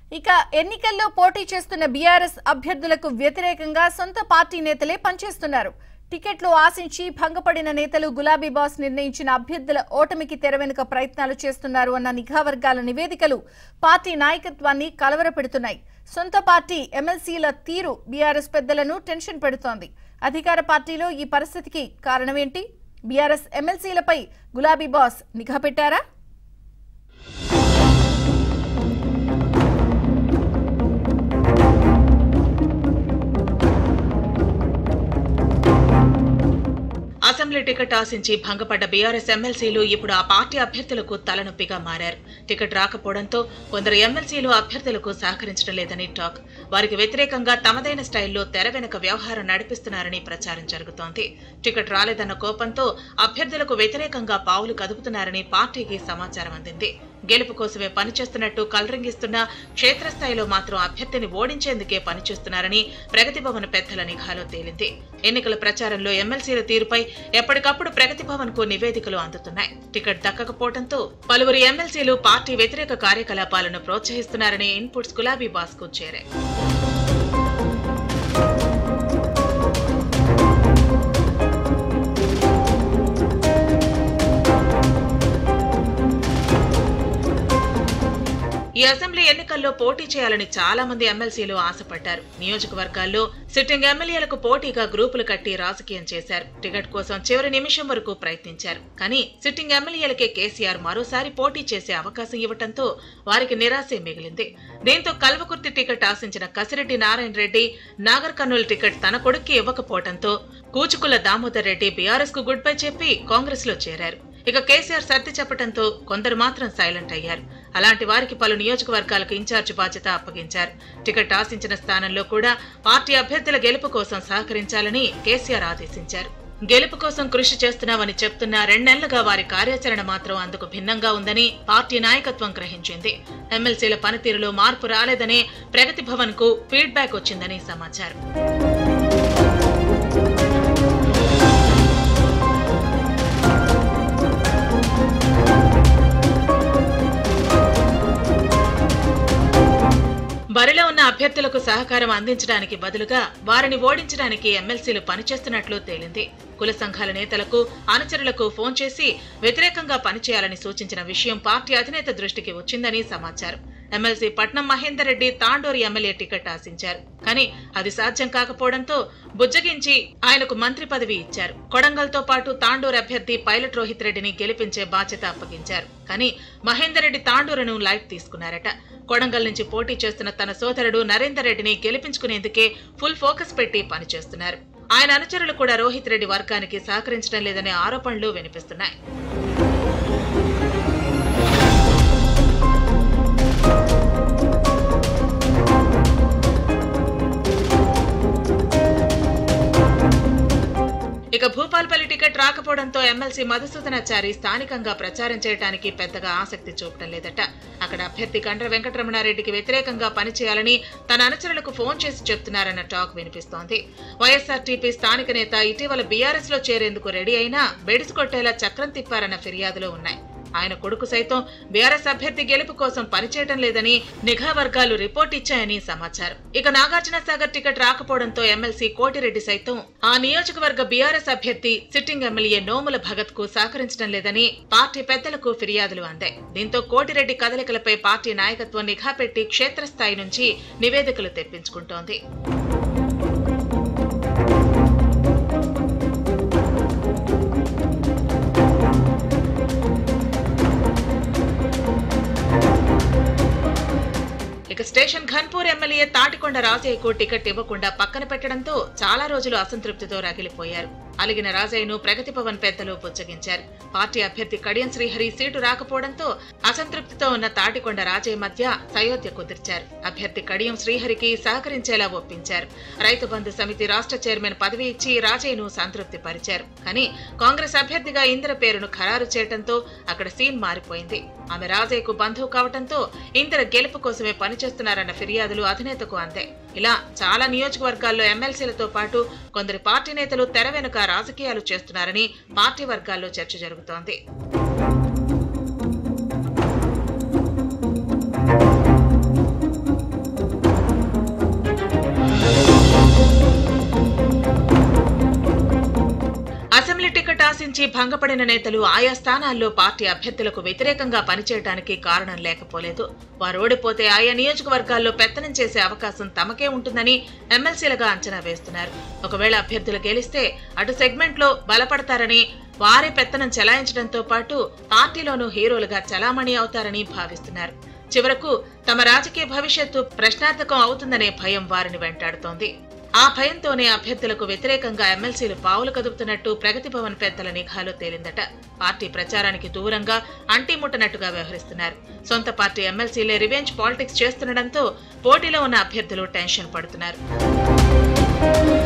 ఇక ఎన్నికల్లో పోటీ చేస్తున్న బీఆర్ఎస్ అభ్యర్థులకు వ్యతిరేకంగా సొంత పార్టీ నేతలే పనిచేస్తున్నారు టికెట్లు ఆశించి భంగపడిన నేతలు గులాబీ బాస్ నిర్ణయించిన అభ్యర్థుల ఓటమికి తెరవెనుక ప్రయత్నాలు చేస్తున్నారు అన్న నిఘా వర్గాల నివేదికలు పార్టీ నాయకత్వాన్ని కలవరపెడుతున్నాయి సొంత పార్టీ ఎమ్మెల్సీల తీరు బీఆర్ఎస్ పెద్దలను టెన్షన్ పెడుతోంది అధికార పార్టీలో ఈ పరిస్థితికి కారణమేంటి బీఆర్ఎస్ ఎమ్మెల్సీలపై గులాబీ బాస్ నిఘా పెట్టారా అసెంబ్లీ టికెట్ ఆశించి భంగపడ్డ బీఆర్ఎస్ ఎమ్మెల్సీలు ఇప్పుడు ఆ పార్టీ అభ్యర్థులకు తలనొప్పిగా మారారు టికెట్ రాకపోవడంతో కొందరు ఎమ్మెల్సీలు అభ్యర్థులకు సహకరించడం లేదని టాక్ వారికి వ్యతిరేకంగా తమదైన స్టైల్లో తెర వెనుక వ్యవహారం నడిపిస్తున్నారని ప్రచారం జరుగుతోంది టికెట్ రాలేదన్న కోపంతో అభ్యర్థులకు వ్యతిరేకంగా పావులు కదుపుతున్నారని పార్టీకి సమాచారం అందింది గెలుపు కోసమే పనిచేస్తున్నట్టు కలరింగిస్తున్న క్షేత్రస్థాయిలో మాత్రం అభ్యర్థిని ఓడించేందుకే పనిచేస్తున్నారని ప్రగతి భవన్ పెద్దల నిఘాలో తేలింది ఎన్నికల ప్రచారంలో ఎమ్మెల్సీల తీరుపై ఎప్పటికప్పుడు ప్రగతి భవన్ కు నివేదికలు అందుతున్నాయి టికెట్ దక్కకపోవడంతో పలువురు ఎమ్మెల్సీలు పార్టీ వ్యతిరేక కార్యకలాపాలను ప్రోత్సహిస్తున్నారనే ఇన్పుట్స్ గులాబీ బాస్ కు చేరాయి ఈ అసెంబ్లీ ఎన్నికల్లో పోటీ చేయాలని చాలా మంది ఎమ్మెల్సీలు ఆశపడ్డారు నియోజకవర్గాల్లో సిట్టింగ్ ఎమ్మెల్యేలకు పోటీగా గ్రూపులు కట్టి రాజకీయం చేశారు టికెట్ కోసం చివరి నిమిషం వరకు ప్రయత్నించారు కానీ సిట్టింగ్ ఎమ్మెల్యేలకే కేసీఆర్ మరోసారి పోటీ చేసే అవకాశం ఇవ్వడంతో వారికి నిరాశే మిగిలింది దీంతో కల్వకుర్తి టికెట్ ఆశించిన కసిరెడ్డి నారాయణ రెడ్డి నాగర్ కర్నూలు టికెట్ తన కొడుక్కి ఇవ్వకపోవడంతో కూచుకుల దామోదర్ రెడ్డి బీఆర్ఎస్ కు గుడ్ బై చెప్పి కాంగ్రెస్ లో చేరారు ఇక కేసీఆర్ సర్ది చెప్పడంతో కొందరు మాత్రం సైలెంట్ అయ్యారు అలాంటి వారికి పలు నియోజకవర్గాలకు ఇన్ఛార్జ్ బాధ్యత అప్పగించారు టికెట్ ఆశించిన స్థానంలో కూడా పార్టీ అభ్యర్థుల గెలుపు కోసం సహకరించాలని కేసీఆర్ ఆదేశించారు గెలుపు కోసం కృషి చేస్తున్నామని చెప్తున్న రెండేళ్లుగా వారి కార్యాచరణ మాత్రం అందుకు భిన్నంగా ఉందని పార్టీ నాయకత్వం గ్రహించింది ఎమ్మెల్సీల పనితీరులో మార్పు రాలేదనే ప్రగతి భవన్ కు ఫీడ్బ్యాక్ వచ్చిందని సమాచారం బరిలో ఉన్న అభ్యర్థులకు సహకారం అందించడానికి బదులుగా వారిని ఓడించడానికి ఎమ్మెల్సీలు పనిచేస్తున్నట్లు తేలింది కుల సంఘాల నేతలకు అనుచరులకు ఫోన్ చేసి వ్యతిరేకంగా పనిచేయాలని సూచించిన విషయం పార్టీ అధినేత దృష్టికి వచ్చిందని సమాచారం MLC Patnam Mahender Reddy Tandur MLA ticket ఆశించారు కానీ అది సాధ్యం కాకపోవడంతో బుజ్జగించి ఆయనకు మంత్రి పదవి ఇచ్చారు కొడంగల్తో పాటు తాండూరు అభ్యర్థి పైలట్ రోహిత్ రెడ్డిని గెలిపించే బాధ్యత అప్పగించారు కానీ మహేందర్ రెడ్డి తాండూరును లైట్ తీసుకున్నారట కొడంగల్ నుంచి పోటీ చేస్తున్న తన సోదరుడు నరేందర్ రెడ్డిని గెలిపించుకునేందుకే ఫుల్ ఫోకస్ పెట్టి పనిచేస్తున్నారు ఆయన అనుచరులు కూడా రోహిత్ రెడ్డి వర్గానికి సహకరించడం లేదనే ఆరోపణలు వినిపిస్తున్నాయి ఇక భూపాల్పల్లి టికెట్ రాకపోవడంతో ఎమ్మెల్సీ మధుసూదనాచారి స్థానికంగా ప్రచారం చేయడానికి పెద్దగా ఆసక్తి చూపడం లేదట అక్కడ అభ్యర్థి కండ్ర వెంకటరమణారెడ్డికి వ్యతిరేకంగా పనిచేయాలని తన అనుచరులకు ఫోన్ చేసి చెప్తున్నారన్న టాక్ వినిపిస్తోంది వైఎస్ఆర్టీపీ స్థానిక నేత ఇటీవల బీఆర్ఎస్ లో చేరేందుకు రెడీ అయినా బెడిసి కొట్టేలా చక్రం తిప్పారన్న ఫిర్యాదులు ఉన్నాయి ఆయన కొడుకు సైతం బీఆర్ఎస్ అభ్యర్థి గెలుపు కోసం పనిచేయటం లేదని నిఘా వర్గాలు రిపోర్ట్ ఇచ్చాయని సమాచారం ఇక నాగార్జున సాగర్ టికెట్ రాకపోవడంతో ఎమ్మెల్సీ కోటిరెడ్డి సైతం ఆ నియోజకవర్గ బీఆర్ఎస్ అభ్యర్థి సిట్టింగ్ ఎమ్మెల్యే నోముల భగత్ కు సహకరించడం లేదని పార్టీ పెద్దలకు ఫిర్యాదులు అందాయి దీంతో కోటిరెడ్డి కదలికలపై పార్టీ నాయకత్వం నిఘా పెట్టి క్షేత్రస్థాయి నుంచి నివేదికలు తెప్పించుకుంటోంది ఇక స్టేషన్ ఘన్పూర్ ఎమ్మెల్యే తాటికొండ రాజయ్యకు టికెట్ ఇవ్వకుండా పక్కన పెట్టడంతో చాలా రోజులు అసంతృప్తితో రగిలిపోయారు అలిగిన రాజయ్యను ప్రగతి భవన్ పెద్దలు పుచ్చగించారు పార్టీ అభ్యర్థి కడియం శ్రీహరి సీటు రాకపోవడంతో అసంతృప్తితో ఉన్న తాటికొండ రాజయ్య మధ్య సయోధ్య కుదిర్చారు అభ్యర్థి కడియం శ్రీహరికి సహకరించేలా ఒప్పించారు రైతు బంధు సమితి రాష్ట్ర చైర్మన్ పదవి ఇచ్చి రాజయ్యను సంతృప్తి పరిచారు కానీ కాంగ్రెస్ అభ్యర్థిగా ఇందిర పేరును ఖరారు చేయడంతో అక్కడ సీన్ మారిపోయింది ఆమె రాజయ్యకు బంధువు కావడంతో ఇందిర గెలుపు కోసమే పనిచేస్తున్నారన్న ఫిర్యాదులు అధినేతకు అందాయి ఇలా చాలా నియోజకవర్గాల్లో ఎమ్మెల్సీలతో పాటు కొందరు పార్టీ నేతలు తెర వెనుక రాజకీయాలు చేస్తున్నారని పార్టీ వర్గాల్లో చర్చ జరుగుతోంది ఆశించి భంగపడిన నేతలు ఆయా స్థానాల్లో పార్టీ అభ్యర్థులకు వ్యతిరేకంగా పనిచేయడానికి కారణం లేకపోలేదు వారు ఓడిపోతే ఆయా నియోజకవర్గాల్లో పెత్తనం చేసే అవకాశం తమకే ఉంటుందని ఎమ్మెల్సీలుగా అంచనా వేస్తున్నారు ఒకవేళ అభ్యర్థులు గెలిస్తే అటు సెగ్మెంట్లో బలపడతారని వారే పెత్తనం చెలాయించడంతో పాటు పార్టీలోనూ హీరోలుగా చలామణి అవుతారని భావిస్తున్నారు చివరకు తమ రాజకీయ భవిష్యత్తు ప్రశ్నార్థకం అవుతుందనే భయం వారిని వెంటాడుతోంది ఆ భయంతోనే అభ్యర్థులకు వ్యతిరేకంగా ఎమ్మెల్సీలు పావులు కదుపుతున్నట్టు ప్రగతి భవన్ పెద్దల నిఘాలో తేలిందట పార్టీ ప్రచారానికి దూరంగా అంటిముట్టనట్టుగా వ్యవహరిస్తున్నారు సొంత పార్టీ ఎమ్మెల్సీలే రివెంజ్ పాలిటిక్స్ చేస్తుండటంతో పోటీలో ఉన్న అభ్యర్థులు టెన్షన్ పడుతున్నారు